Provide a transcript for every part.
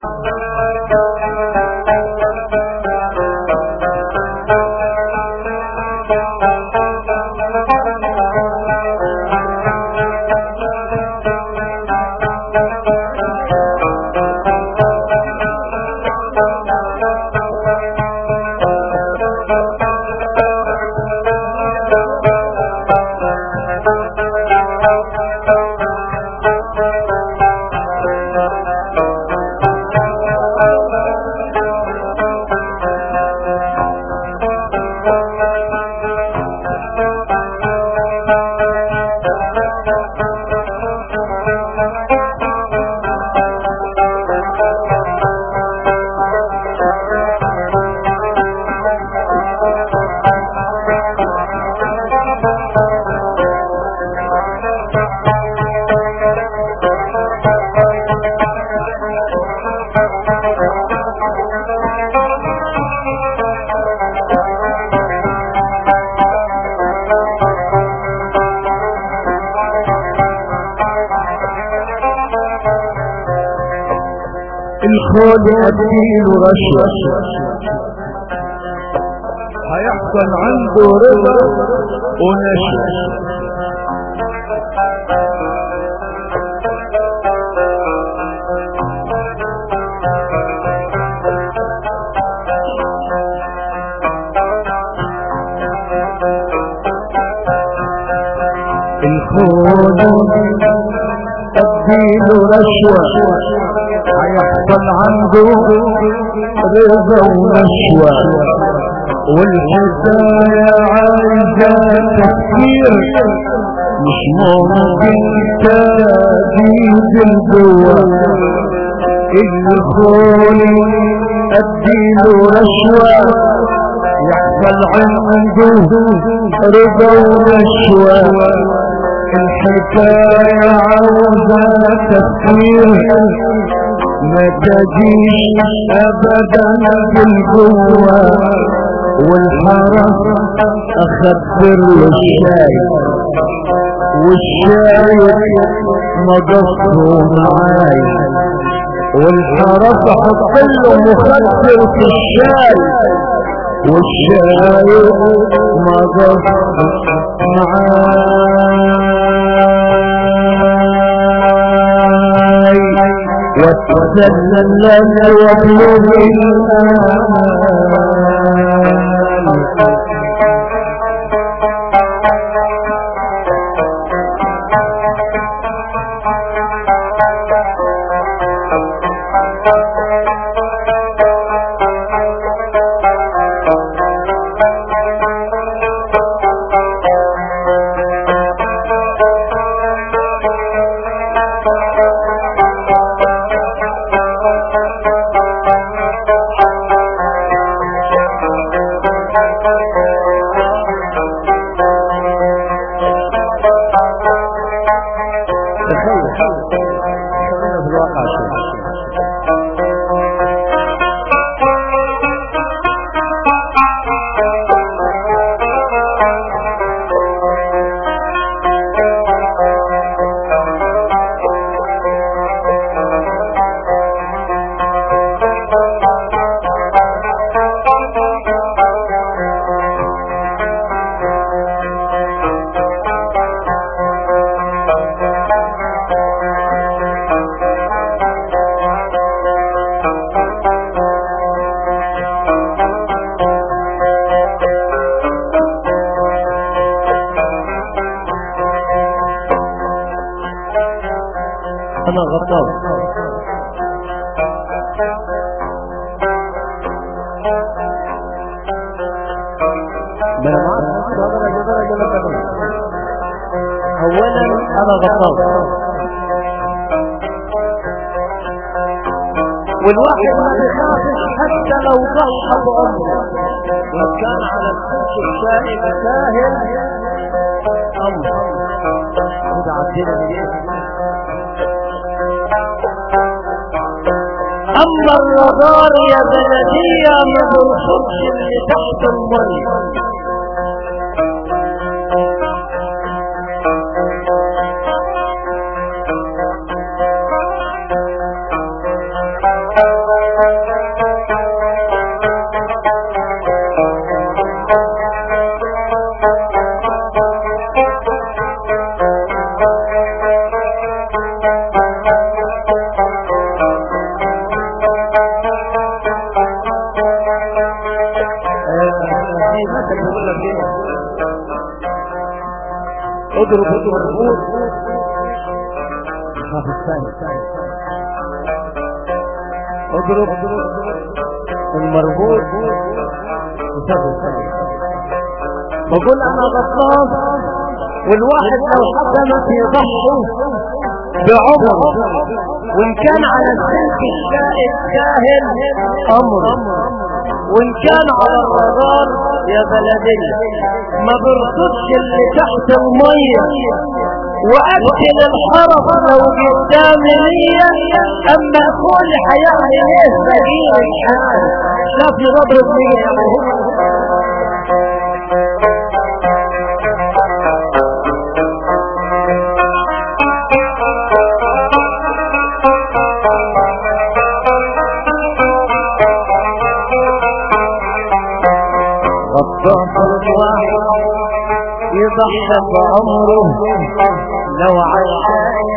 الخول اديله رشوة هيحصل عنده رضا ونشوة الخول اديله رشوة هيحصل عنده رضا ونشوة والحكاية عايزة تفكير مش ممكن تزيد الجوة الخول اديله رشوة يحصل عنده رضا ونشوة الحكاية عاوزة تفكير ما تجيش ابدا بالقوة والحرس اخبر له الشاي والشاي مضفه معاي والحرس احط له مخدر في الشاي والشاي مضفه معاي وتسلم واطلب انا غطاس ما انا معاك درجة درجة درجة اولا انا غطاس والواحد ما بيخافش حتى لو ضحى بعمره وان كان على الكرش الشائب ساهل الله خد عدينا من اما الرادار يا بلدية ما بنشوفش اللي تحت المية اضرب المربوط خاف الثاني اضرب المربوط وسبب الثاني بقول انا غطاس والواحد لو حكمت يضحي بعمر وان كان على السلك الشائك ساهل امر وان كان على الرادار يا بلدي ما برصدش اللي تحت المية واكل الحرف لو قدامي ليا اما اقول حياتي ليه سجين الحال شاف يضرب لي يا غضاف الواحد يضحك عمره لو عاش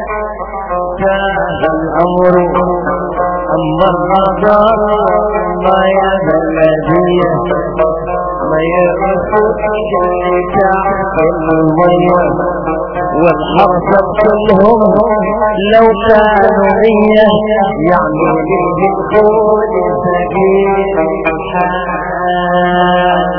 كان الامر اما الرجال ما يبلديه ما يرفض اللي تحت المية والحرف كلهم لو كانوا مية يعني للدخول سبيل الحال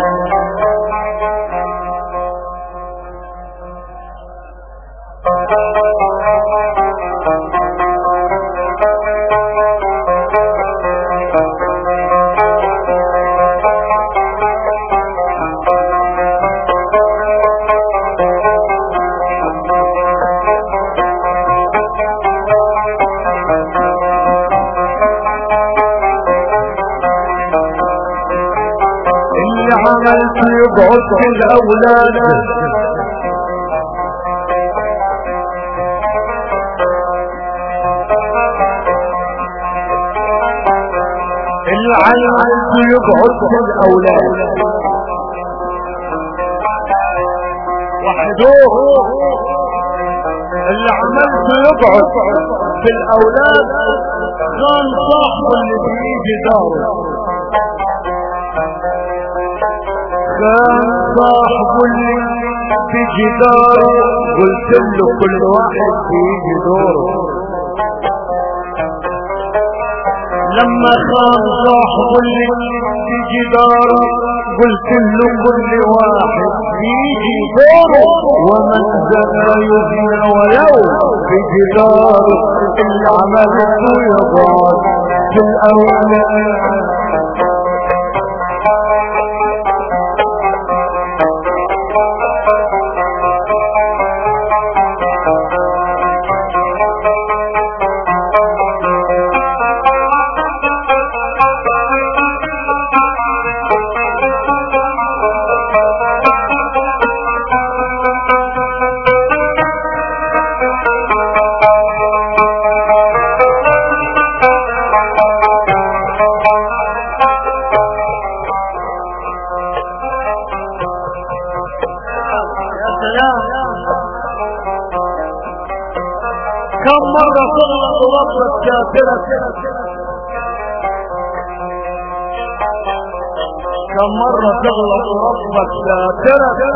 اللي عملت يقعد في الاولاد اللي عملت يقعد في الاولاد وحدوه اللي عملت يقعد في الاولاد كان صاحبه اللي بيجي داره كان صاحبه اللي في جداره قلت له كل واحد بيجي دوره لما كان صاحبه اللي في جداره قلت له كل واحد بيجي دوره ومن ذا يبنى ولو في جداره اللي عملته يضاد في الاولاد يا سلام كم مرة تغلط وضربت كافرة كم مرة تغلط ربك ذاكرة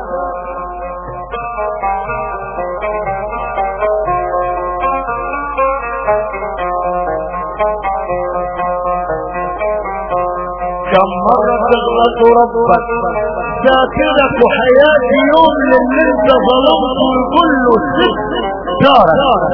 كم مرة تغلط ربك ذاكرك وحياتي يوم اللي انت ظلمته يقول له ست دارك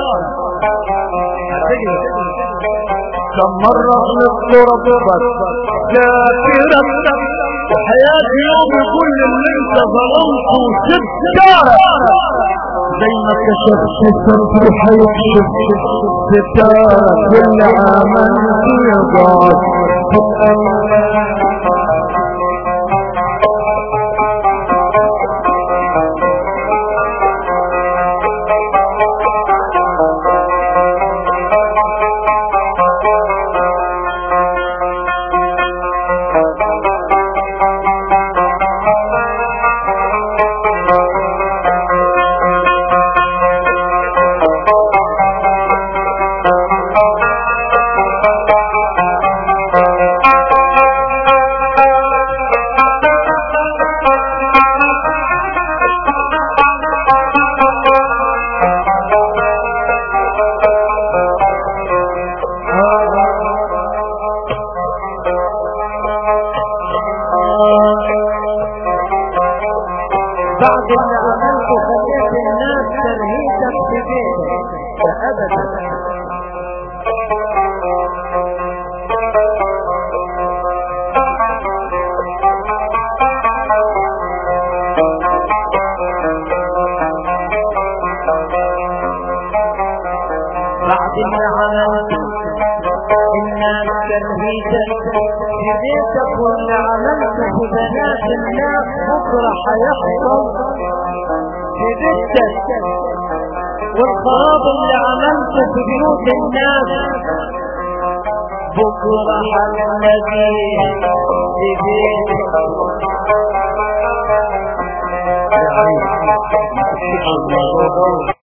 كم مرة غلطت ربك ذاكرك وحياتي يوم يقول اللي انت ظلمته ست دارك زي ما كشفت ستر حيكشف ستارك واللي عملت يضاك بعد اللي عملته خليت الناس ترهيتك في بيتك فابدا بعد اللي عملته الناس ترهيتك في بيتك واللي عملته في بنات الناس بكره هيحصل في بيتك والخراب اللي عملته في بيوت الناس بكره هنلاقيه في بيتك يا عيني